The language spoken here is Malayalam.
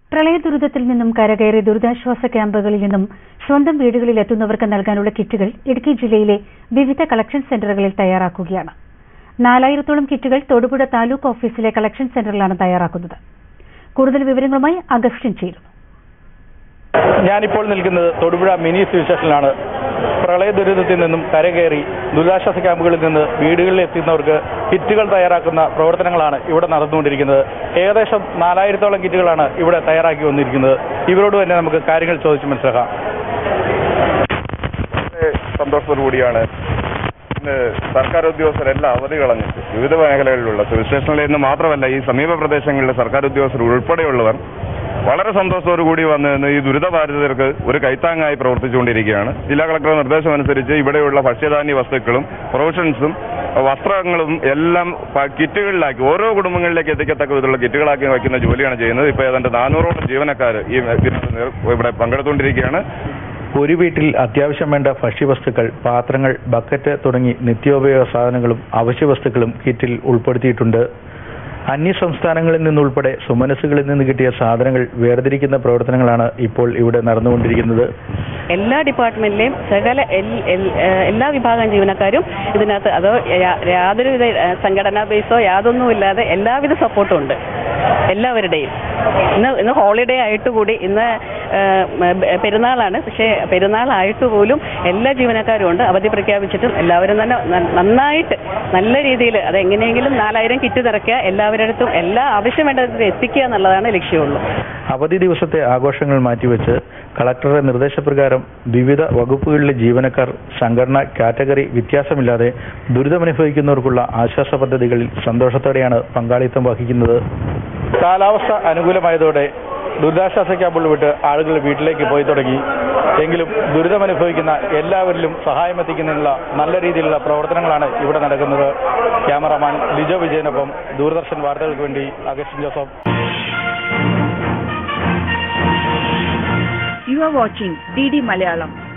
പ്രളയ ദുരിതത്തിൽ നിന്നും കരകയറി ദുരിതാശ്വാസ ക്യാമ്പുകളിൽ നിന്നും സ്വന്തം വീടുകളിൽ എത്തുന്നവർക്ക് നൽകാനുള്ള കിറ്റുകൾ ഇടുക്കി ജില്ലയിലെ വിവിധ കളക്ഷൻ സെന്ററുകളിൽ തയ്യാറാക്കുകയാണ് നാലായിരത്തോളം കിറ്റുകൾ തൊടുപുഴ താലൂക്ക് ഓഫീസിലെ കളക്ഷൻ സെന്ററിലാണ് തയ്യാറാക്കുന്നത് കൂടുതൽ വിവരങ്ങളുമായി അഗസ്റ്റിൻ ചേരുന്നു ഞാനിപ്പോൾ നിൽക്കുന്നത് തൊടുപുഴ മിനി സിവിൽ സ്റ്റേഷനിലാണ് പ്രളയ ദുരിതത്തിൽ നിന്നും കരകയറി ദുരിതാശ്വാസ ക്യാമ്പുകളിൽ നിന്ന് വീടുകളിൽ എത്തുന്നവർക്ക് കിറ്റുകൾ തയ്യാറാക്കുന്ന പ്രവർത്തനങ്ങളാണ് ഇവിടെ നടന്നുകൊണ്ടിരിക്കുന്നത് ഏകദേശം നാലായിരത്തോളം കിറ്റുകളാണ് ഇവിടെ തയ്യാറാക്കി വന്നിരിക്കുന്നത് ഇവരോട് തന്നെ നമുക്ക് കാര്യങ്ങൾ ചോദിച്ച് മനസ്സിലാക്കാം വളരെ സന്തോഷത്തോടു കൂടിയാണ് ഇന്ന് സർക്കാർ ഉദ്യോഗസ്ഥരെല്ലാം അവധി കളഞ്ഞിട്ട് വിവിധ മേഖലകളിലുള്ള സിവിൽ സ്റ്റേഷനിൽ നിന്ന് മാത്രമല്ല ഈ സമീപ പ്രദേശങ്ങളിലെ സർക്കാർ ഉദ്യോഗസ്ഥർ ഉൾപ്പെടെയുള്ളവർ വളരെ സന്തോഷത്തോടു കൂടി വന്ന് ഇന്ന് ഈ ദുരിതബാധിതർക്ക് ഒരു കൈത്താങ്ങായി പ്രവർത്തിച്ചുകൊണ്ടിരിക്കുകയാണ് ജില്ലാ കളക്ടർ നിർദ്ദേശമനുസരിച്ച് ഇവിടെയുള്ള ഭക്ഷ്യധാന്യ വസ്തുക്കളും പ്രൊവിഷൻസും വസ്ത്രങ്ങളും എല്ലാം പ- കിറ്റുകളിലാക്കി ഓരോ കുടുംബങ്ങളിലേക്ക് എത്തിക്കത്തക്ക വിധത്തിലുള്ള കിറ്റുകളാക്കി വയ്ക്കുന്ന ജോലിയാണ് ചെയ്യുന്നത് ഇപ്പോൾ ഏതാണ്ട് നാനൂറോളം ജീവനക്കാർ ഈ ഇതിനകത്ത് ഇവിടെ പങ്കെടുത്തുകൊണ്ടിരിക്കുകയാണ് ഒരു വീട്ടിൽ അത്യാവശ്യം വേണ്ട ഭക്ഷ്യവസ്തുക്കൾ പാത്രങ്ങൾ ബക്കറ്റ് തുടങ്ങി നിത്യോപയോഗ സാധനങ്ങളും അവശ്യവസ്തുക്കളും കിറ്റിൽ ഉൾപ്പെടുത്തിയിട്ടുണ്ട് അന്യ സംസ്ഥാനങ്ങളിൽ നിന്നുൾപ്പെടെ സുമനസ്സുകളിൽ നിന്ന് കിട്ടിയ സാധനങ്ങൾ വേർതിരിക്കുന്ന പ്രവർത്തനങ്ങളാണ് ഇപ്പോൾ ഇവിടെ നടന്നുകൊണ്ടിരിക്കുന്നത് എല്ലാ ഡിപ്പാർട്ട്മെന്റിലെയും സകല എൽ- എൽ- ഏഹ് എല്ലാ വിഭാഗം ജീവനക്കാരും ഇതിനകത്ത് അതോ യാ- യാതൊരുവിധ ഏഹ് സംഘടനാ ബേസോ യാതൊന്നുമില്ലാതെ എല്ലാവിധ സപ്പോർട്ടും ഉണ്ട് എല്ലാവരുടെയും ഇന്ന് ഇന്ന് ഹോളിഡേ ആയിട്ട് കൂടി ഇന്ന് ഏഹ്, മ- പെരുന്നാളാണ് പക്ഷേ പെരുന്നാളായിട്ട് പോലും എല്ലാ ജീവനക്കാരും ഉണ്ട് അവധി പ്രഖ്യാപിച്ചിട്ടും എല്ലാവരും തന്നെ ന- നന്നായിട്ട് നല്ല രീതിയിൽ അത് എങ്ങനെയെങ്കിലും നാലായിരം കിറ്റ് നിറയ്ക്കുക എല്ലാവരുടെ അടുത്തും എല്ലാ ആവശ്യം വേണ്ടത് എത്തിക്കുക എന്നുള്ളതാണ് ലക്ഷ്യമുള്ളൂ അവധി ദിവസത്തെ ആഘോഷങ്ങൾ മാറ്റിവെച്ച് കളക്ടറുടെ നിർദ്ദേശപ്രകാരം വിവിധ വകുപ്പുകളിലെ ജീവനക്കാർ സംഘടന കാറ്റഗറി വ്യത്യാസമില്ലാതെ ദുരിതമനുഭവിക്കുന്നവർക്കുള്ള ആശ്വാസ പദ്ധതികളിൽ സന്തോഷത്തോടെയാണ് പങ്കാളിത്തം വഹിക്കുന്നത് കാലാവസ്ഥ അനുകൂലമായതോടെ ദുരിതാശ്വാസ ക്യാമ്പുകൾ വിട്ട് ആളുകൾ വീട്ടിലേക്ക് പോയി തുടങ്ങി എങ്കിലും ദുരിതമനുഭവിക്കുന്ന എല്ലാവരിലും സഹായം എത്തിക്കുന്നതിനുള്ള നല്ല രീതിയിലുള്ള പ്രവർത്തനങ്ങളാണ് ഇവിടെ നടക്കുന്നത് ക്യാമറമാൻ ലിജോ വിജയനൊപ്പം ദൂരദർശൻ വാർത്തകൾക്ക് വേണ്ടി Augustine Joseph You are watching DD Malayalam,